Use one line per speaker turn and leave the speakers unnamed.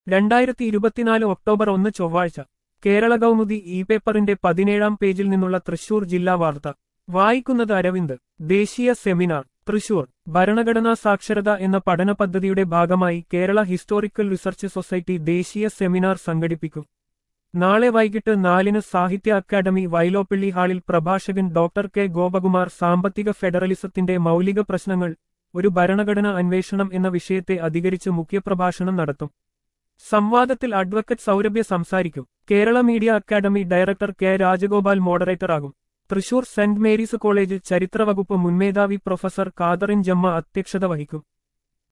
രണ്ടായിരത്തി ഇരുപത്തിനാല് ഒക്ടോബർ ഒന്ന് ചൊവ്വാഴ്ച കേരള കൗമുദി ഇ പേപ്പറിന്റെ പതിനേഴാം പേജിൽ നിന്നുള്ള തൃശൂർ ജില്ലാ വാർത്ത വായിക്കുന്നത് അരവിന്ദ് ദേശീയ സെമിനാർ തൃശൂർ ഭരണഘടനാ സാക്ഷരത എന്ന പഠന പദ്ധതിയുടെ ഭാഗമായി കേരള ഹിസ്റ്റോറിക്കൽ റിസർച്ച് സൊസൈറ്റി ദേശീയ സെമിനാർ സംഘടിപ്പിക്കും നാളെ വൈകിട്ട് നാലിന് സാഹിത്യ അക്കാദമി വൈലോപ്പിള്ളി ഹാളിൽ പ്രഭാഷകൻ ഡോക്ടർ കെ ഗോപകുമാർ സാമ്പത്തിക ഫെഡറലിസത്തിന്റെ മൗലിക പ്രശ്നങ്ങൾ ഒരു ഭരണഘടനാ അന്വേഷണം എന്ന വിഷയത്തെ അധികരിച്ച് മുഖ്യപ്രഭാഷണം നടത്തും സംവാദത്തിൽ അഡ്വക്കറ്റ് സൗരഭ്യ സംസാരിക്കും Kerala media academy director K Rajagopal മോഡറേറ്ററാകും തൃശൂർ സെന്റ് മേരീസ് കോളേജ് ചരിത്രവകുപ്പ് മുൻമേധാവി പ്രൊഫസർ കാതറിൻ ജമ്മ അധ്യക്ഷത വഹിക്കും